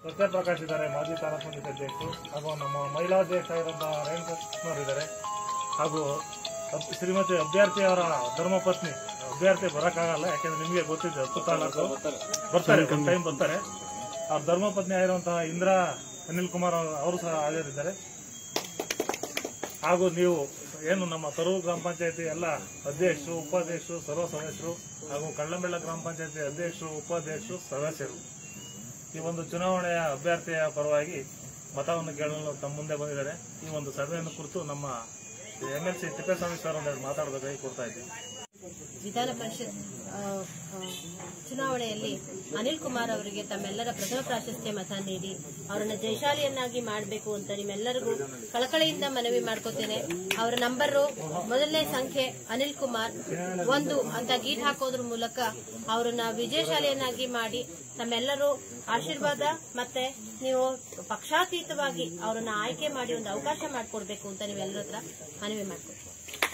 ಸತ್ಯಪ್ರಕಾಶ್ ಇದ್ದಾರೆ ಮಾಜಿ ತಾಲೂಕು ಪಂಚಾಯತ್ ಅಧ್ಯಕ್ಷರು ಹಾಗೂ ನಮ್ಮ ಮಹಿಳಾ ಅಧ್ಯಕ್ಷ ಆಗಿರುವಂತಹ ರೇಣುಕೃಷ್ಣವ್ರು ಇದ್ದಾರೆ ಹಾಗೂ ಅಬ್- ಶ್ರೀಮತಿ ಅಭ್ಯರ್ಥಿಯವರ ಧರ್ಮಪತ್ನಿ ಅಭ್ಯರ್ಥಿ ಬರಕ್ಕಾಗಲ್ಲ ಯಾಕೆಂದ್ರೆ ನಿಮಗೆ ಗೊತ್ತಿದೆ ಹತ್ತು ತಾಲೂಕು ಬರ್ತಾರೆ ಒಂದು ಟೈಮ್ ಬರ್ತಾರೆ ಅವ್ರ ಧರ್ಮಪತ್ನಿ ಆಗಿರುವಂತಹ ಇಂದಿರಾ ಅನಿಲ್ ಕುಮಾರ್ ಅವರು- ಅವರು ಸಹ ಹಾಜರಿದ್ದಾರೆ ಹಾಗೂ ನೀವು ಏನು ನಮ್ಮ ತರೂರು ಗ್ರಾಮ ಪಂಚಾಯತಿ ಎಲ್ಲ ಅಧ್ಯಕ್ಷರು ಉಪಾಧ್ಯಕ್ಷರು ಸರ್ವ ಸದಸ್ಯರು ಹಾಗೂ ಕಳ್ಳಂಬೆಳ್ಳ ಗ್ರಾಮ ಪಂಚಾಯತಿ ಅಧ್ಯಕ್ಷರು ಉಪಾಧ್ಯಕ್ಷರು ಸದಸ್ಯರು ಈ ಒಂದು ಚುನಾವಣೆಯ ಅಭ್ಯರ್ಥಿಯ ಪರವಾಗಿ ಮತವನ್ನು ಕೇಳಲು ತಮ್ಮ ಮುಂದೆ ಬಂದಿದ್ದಾರೆ ಈ ಒಂದು ಸಭೆಯನ್ನು ಕುರಿತು ನಮ್ಮ M L C Tippeswamy sir ಒಂದೆರಡು ಮಾತಾಡೋದಕ್ಕಾಗಿ ಕೊಡ್ತಾ ಇದ್ದೀವಿ ವಿಧಾನ ಪರಿಷತ್ ಆ, ಆ, ಚುನಾವಣೆಯಲ್ಲಿ ಅನಿಲ್ ಕುಮಾರ್ ಅವರಿಗೆ ತಮ್ಮೆಲ್ಲರ ಪ್ರಥಮ ಪ್ರಾಶಸ್ತ್ಯ ಮತ ನೀಡಿ ಅವರನ್ನ ಜಯಶಾಲಿಯನ್ನಾಗಿ ಮಾಡಬೇಕು ಅಂತ ನಿಮ್ಮೆಲ್ಲರಿಗೂ ಕಳಕಳಿಯಿಂದ ಮನವಿ ಮಾಡ್ಕೋತೇನೆ ಅವರ ನಂಬರು ಮೊದಲನೇ ಸಂಖ್ಯೆ ಅನಿಲ್ ಕುಮಾರ್ ಒಂದು ಅಂತ ಗೀಟ್ ಹಾಕೋದ್ರ ಮೂಲಕ ಅವರನ್ನ ವಿಜಯಶಾಲಿಯನ್ನಾಗಿ ಮಾಡಿ ತಮ್ಮೆಲ್ಲರೂ ಆಶೀರ್ವಾದ ಮತ್ತೆ ನೀವು ಪಕ್ಷಾತೀತವಾಗಿ ಅವರನ್ನ ಆಯ್ಕೆ ಮಾಡಿ ಒಂದು ಅವಕಾಶ ಮಾಡಿಕೊಡ್ಬೇಕು ಅಂತ ನೀವೆಲ್ಲರ ಹತ್ರ ಮನವಿ ಮಾಡ್ಕೊತೀನಿ